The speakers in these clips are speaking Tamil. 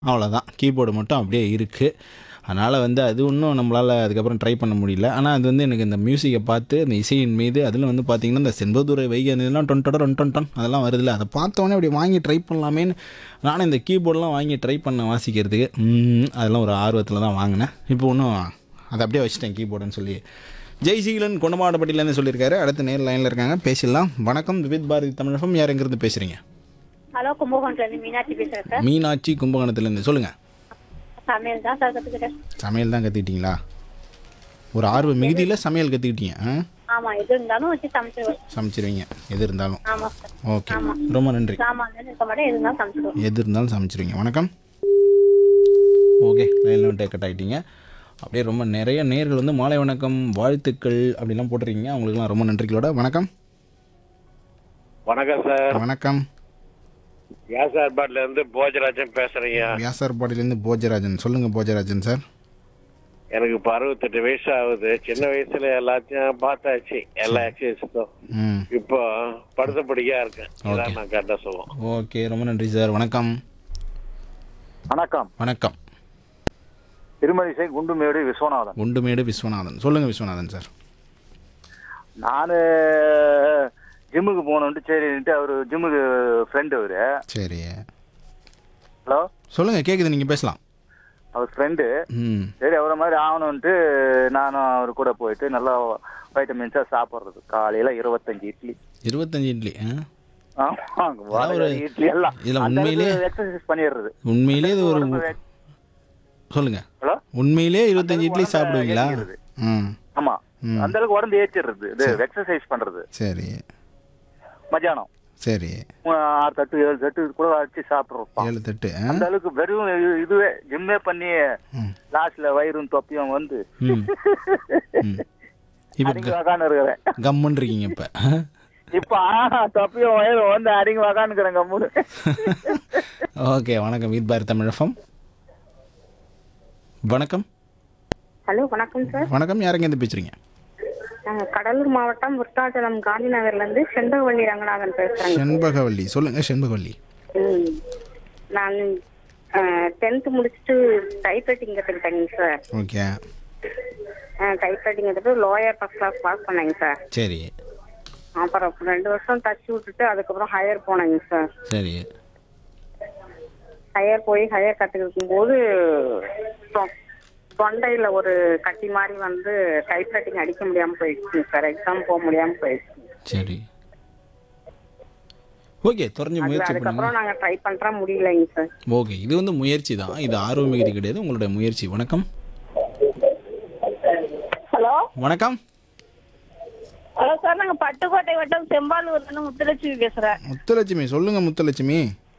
அவ்வளோதான் கீபோர்டு மட்டும் அப்படியே இருக்குது அதனால் வந்து அது இன்னும் நம்மளால் அதுக்கப்புறம் ட்ரை பண்ண முடியல ஆனால் அது வந்து எனக்கு இந்த மியூசிக்கை பார்த்து அந்த இசையின் மீது அதில் வந்து பார்த்திங்கன்னா இந்த செண்பதுரை வைகை இதெல்லாம் டொன் டொட டொன் டொன் டொன் அதெல்லாம் வருதுல்ல அதை பார்த்தோன்னே அப்படி வாங்கி ட்ரை பண்ணலாமேன்னு நானும் இந்த கீபோர்டெலாம் வாங்கி ட்ரை பண்ண வாசிக்கிறதுக்கு ம், அதெல்லாம் ஒரு ஆர்வத்தில் தான் வாங்கினேன் இப்போ ஒன்றும் அதை அப்படியே வச்சுட்டேன் கீபோர்டுன்னு சொல்லி ஜெய்சீலன் கொண்டமாடப்பட்டிலேருந்து சொல்லியிருக்காரு அடுத்த நேர் லைனில் இருக்காங்க பேசிடலாம் வணக்கம் விவித் பாரதி தமிழகம் யார் எங்கேருந்து பேசுகிறீங்க ஹலோ கும்பகோணத்துல இருந்து மீனாட்சி பேசுறேன் சார் மீனாட்சி கும்பகோணத்துலேருந்து சொல்லுங்கள் சமையல் தான் சார் கத்துக்கிட்டேன் சமையல் தான் கற்றுக்கிட்டீங்களா ஒரு ஆர்வ மிகுதியில் சமையல் கற்றுக்கிட்டீங்க ஆ ஆமா எது இருந்தாலும் வச்சு சமைச்சிருவேன் சமைச்சிருவீங்க எது இருந்தாலும் ஆமா சார் ஓகே ரொம்ப நன்றி சாமான் இருக்க மாட்டேன் எது இருந்தாலும் சமைச்சிருவேன் எது இருந்தாலும் சமைச்சிருவீங்க வணக்கம் ஓகே லைனில் டேக்கட் ஆகிட்டீங்க அப்படியே ரொம்ப நிறைய நேர்கள் வந்து மாலை வணக்கம் வாழ்த்துக்கள் அப்படிலாம் போட்டிருக்கீங்க அவங்களுக்குலாம் ரொம்ப நன்றிகளோட வணக்கம் வணக்கம் சார் வணக்கம் கேஸ் ஏற்பாடுல இருந்து போஜராஜன் பேசுறீங்க வியாசார்பாடியிலேருந்து போஜராஜன் சொல்லுங்கள் போஜராஜன் சார் எனக்கு இப்போ அறுபத்தெட்டு வயசு ஆகுது சின்ன வயசுல எல்லாத்தையும் பார்த்தாச்சு எல்லா எக்ஸசைஸும் ம் இப்போ படுத்தபடியா இருக்கேன் இதான் நான் கரெக்டாக சொல்லுவோம் ஓகே ரொம்ப நன்றி சார் வணக்கம் வணக்கம் வணக்கம் திருமதிசை குண்டுமேடு விஸ்வநாதன் குண்டுமேடு விஸ்வநாதன் சொல்லுங்கள் விஸ்வநாதன் சார் நான் ஜிம்முக்கு போகணுன்ட்டு சரின்ட்டு அவர் ஜிம்முக்கு ஃப்ரெண்டு அவரு சரி ஹலோ சொல்லுங்கள் கேட்குது நீங்கள் பேசலாம் அவர் ஃப்ரெண்டு ம் சரி அவரை மாதிரி ஆகணுன்ட்டு நானும் அவர் கூட போயிட்டு நல்லா வைட்டமின்ஸாக சாப்பிட்றது காலையில் இருபத்தஞ்சு இட்லி இருபத்தஞ்சு இட்லி ஆ ஆமாங்க, வடை, இட்லி எல்லாம் இதுல உண்மையிலே- எக்ஸசைஸ் பண்ணிடுறது உண்மையிலே இது ஒரு உடம்பு வே- சொல்லுங்கள் ஹலோ உண்மையிலே இருபத்தஞ்சு இட்லி உடம்பு சாப்பிடுவீங்களா ஏறிடுது. ம் ஆமா ம். அந்த அளவுக்கு உடம்பு ஏற்றிடுறது இது எக்ஸசைஸ் பண்றது சரி மத்தியானம் சரி மூ- ஆறு தட்டு ஏழு தட்டு கூட வச்சு சாப்பிட்றோம் ஏழு தட்டு ஆ? அந்த அளவுக்கு வெறும் இது- இதுவே ஜிம்மே பண்ணி ம் லாஸ்ட்ல வயிறும் தொப்பியும் வந்து ம் ம் இப்போ அடிங்க வாக்கான்னு இருக்கிறேன் கம்முன்னு இருக்கீங்க இப்போ இப்ப ஆஹா தொப்பியும் வயிறும் வந்து அடிங்க வாக்கான்னு கம்முனு ஓகே வணக்கம் வீத் பாரத் தமிழகம் வணக்கம் ஹலோ வணக்கம் சார் வணக்கம் யாருங்க இருந்து பேசுறீங்க நாங்க கடலூர் மாவட்டம் விருத்தாச்சலம் காந்தி நகர்ல இருந்து செண்பகவள்ளி ரங்கநாதன் பேசுறேங்க செண்பகவல்லி சொல்லுங்க செண்பகவல்லி ம். நான் டென்த் முடிச்சுட்டு டைப்ரைட்டிங் கத்துக்கிட்டேங்க சார் ஓகே டைப்ரைட்டிங் கத்துட்டு லோயர் ஃபர்ஸ்ட் கிளாஸ் பாஸ் பண்ணேங்க சார் சரி அப்புறம் ரெண்டு வருஷம் தச்சு விட்டுட்டு அதுக்கப்புறம் ஹையர் போனேங்க சார் சரி ஹையர் போய் ஹையர் கற்றுக்கும் போது தொ- தொண்டையில ஒரு கட்டி மாதிரி வந்து டைப்ரைட்டிங் அடிக்க முடியாம போயிடுச்சுங்க சார் எக்ஸாம் போக முடியாம போயிடுச்சு சரி ஓகே தொடர்ந்து அது முயற்சி பண்ணுங்க அதுக்கப்புறம் நாங்க ட்ரை பண்ற முடியலைங்க சார் ஓகே இது வந்து முயற்சி தான் இது ஆர்வ மிகுதி கிடையாது உங்களுடைய முயற்சி வணக்கம் ஹலோ வணக்கம் ஹலோ சார் நாங்க பட்டுக்கோட்டை வட்டம் செம்பாலூர்ல இருந்து முத்துலட்சுமி பேசுறேன் முத்துலட்சுமி சொல்லுங்க முத்துலட்சுமி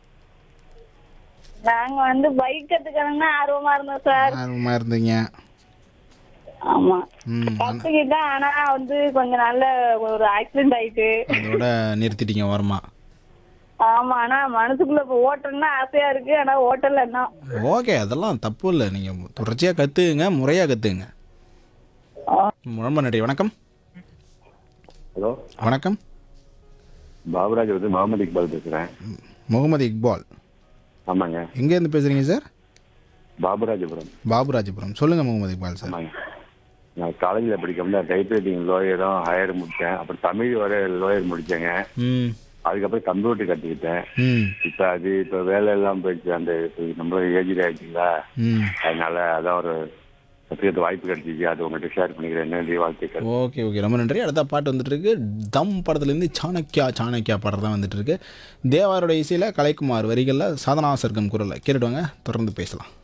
நாங்க வந்து பைக் கத்துக்கணும்னு ஆர்வமா இருந்தோம் சார் ஆர்வமாக இருந்தீங்க ஆமா ம் கத்துக்கிட்டேன் ஆனா வந்து கொஞ்ச நாள்ல ஒரு ஆக்சிடென்ட் ஆயிட்டு அதோட நிறுத்திட்டீங்க வரமா ஆமா ஆனா மனசுக்குள்ள இப்ப ஓட்டணும்னு ஆசையா இருக்கு ஆனா ஓட்டல என்ன ஓகே அதெல்லாம் தப்பு இல்லை நீங்கள் தொடர்ச்சியாக கற்றுக்குங்க முறையாக கற்றுக்குங்க ரொம்ப நன்றி வணக்கம் ஹலோ வணக்கம் பாபுராஜ் வந்து முகமது இக்பால் பேசுகிறேன் முகமது இக்பால் ஆமாங்க எங்கேருந்து பேசுகிறீங்க சார் பாபுராஜபுரம் பாபுராஜபுரம் சொல்லுங்கள் முகமது இக்பால் சார் ஆமாங்க நான் காலேஜில் படிக்கும்போது டைப்ரைட்டிங் லோயரும் ஹையர் முடித்தேன் அப்புறம் தமிழ் வர லோயர் முடித்தேங்க ம் அதுக்கப்புறம் கம்ப்யூட்டர் கற்றுக்கிட்டேன் ம் இப்போ அது இப்போ வேலை எல்லாம் போயிடுச்சு அந்த இப்போ நம்ம ஏஜ் ஆயிடுச்சுங்களா ம் அதனால அதான் ஒரு கற்றுக்கிறது வாய்ப்பு கிடைச்சிச்சு அது உங்கள்கிட்ட ஷேர் பண்ணிக்கிறேன் நன்றி வாழ்த்துக்கள் ஓகே ஓகே ரொம்ப நன்றி அடுத்த பாட்டு வந்துட்டு இருக்கு தம் படத்துலேருந்து சாணக்கியா சாணக்கியா பாடல் தான் வந்துட்டு இருக்கு தேவாரோட இசையில் கலைக்குமார் வரிகளில் சாதனா சர்க்கம் குரலில் கேட்டுடுவாங்க தொடர்ந்து பேசலாம்